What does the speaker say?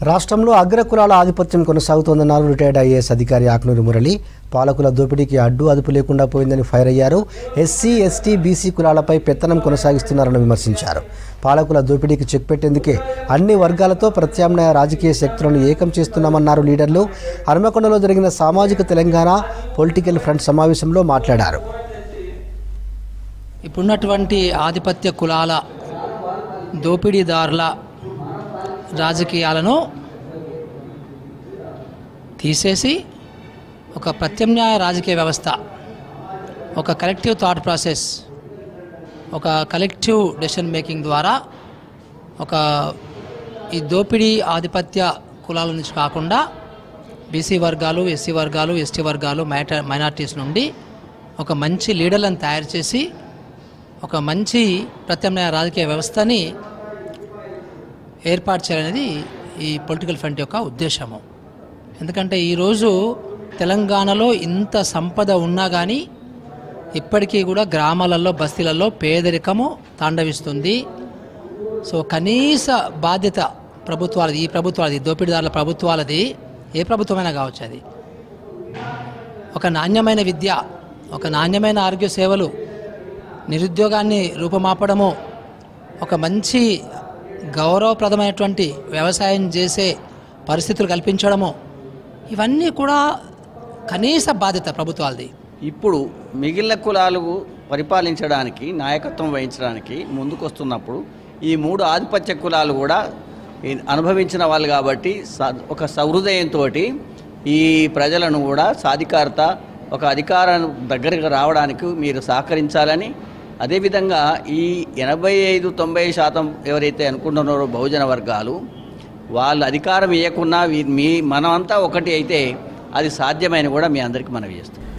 రాష్ట్రంలో అగ్రకులాల ఆధిపత్యం కొనసాగుతోందన్నారు retired IAS అధికారి ఆక్నూరి మురళి పాలకుల దోపిడీకి అడ్డు అదుపు లేకుండా పోయిందని ఫైర్ అయ్యారు ఎస్సీ ఎస్టీ బీసీ కులాలపై పెత్తనం కొనసాగిస్తున్నారని విమర్శించారు పాలకుల దోపిడీకి చెక్ పెట్టేందుకే అన్ని వర్గాలతో ప్రత్యామ్నాయ రాజకీయ శక్తులను ఏకం చేస్తున్నామన్నారు లీడర్లు హనుమకొండలో జరిగిన సామాజిక తెలంగాణ పొలిటికల్ ఫ్రంట్ సమావేశంలో మాట్లాడారు ఇప్పుడున్నటువంటి ఆధిపత్య కులాల దోపిడీదారుల రాజకీయాలను తీసేసి ఒక ప్రత్యామ్నాయ రాజకీయ వ్యవస్థ ఒక కలెక్టివ్ థాట్ ప్రాసెస్ ఒక కలెక్టివ్ డెసిషన్ మేకింగ్ ద్వారా ఒక ఈ దోపిడీ ఆధిపత్య కులాల నుంచి కాకుండా బీసీ వర్గాలు ఎస్సీ వర్గాలు ఎస్టీ వర్గాలు మైట మైనార్టీస్ నుండి ఒక మంచి లీడర్లను తయారు చేసి ఒక మంచి ప్రత్యామ్నాయ రాజకీయ వ్యవస్థని ఏర్పాటు చేయాలనేది ఈ పొలిటికల్ ఫ్రంట్ యొక్క ఉద్దేశము ఎందుకంటే ఈరోజు తెలంగాణలో ఇంత సంపద ఉన్నా కానీ ఇప్పటికీ కూడా గ్రామాలలో బస్తీలలో పేదరికము తాండవిస్తుంది సో కనీస బాధ్యత ప్రభుత్వాలది ఈ ప్రభుత్వాలది దోపిడీదారుల ప్రభుత్వాలది ఏ ప్రభుత్వమైనా కావచ్చు అది ఒక నాణ్యమైన విద్య ఒక నాణ్యమైన ఆరోగ్య సేవలు నిరుద్యోగాన్ని రూపుమాపడము ఒక మంచి గౌరవప్రదమైనటువంటి వ్యవసాయం చేసే పరిస్థితులు కల్పించడము ఇవన్నీ కూడా కనీస బాధ్యత ప్రభుత్వాలది ఇప్పుడు మిగిలిన కులాలు పరిపాలించడానికి నాయకత్వం వహించడానికి ముందుకొస్తున్నప్పుడు ఈ మూడు ఆధిపత్య కులాలు కూడా ఈ అనుభవించిన వాళ్ళు కాబట్టి స- ఒక సహృదయంతో ఈ ప్రజలను కూడా సాధికారత ఒక అధికారం దగ్గరకు రావడానికి మీరు సహకరించాలని అదేవిధంగా ఈ ఎనభై ఐదు తొంభై శాతం ఎవరైతే అనుకుంటున్నారో బహుజన వర్గాలు వాళ్ళు అధికారం ఇవ్వకున్నా వీ- మీ మనమంతా ఒకటి అయితే అది సాధ్యమైన కూడా మీ అందరికీ మనవి చేస్తాం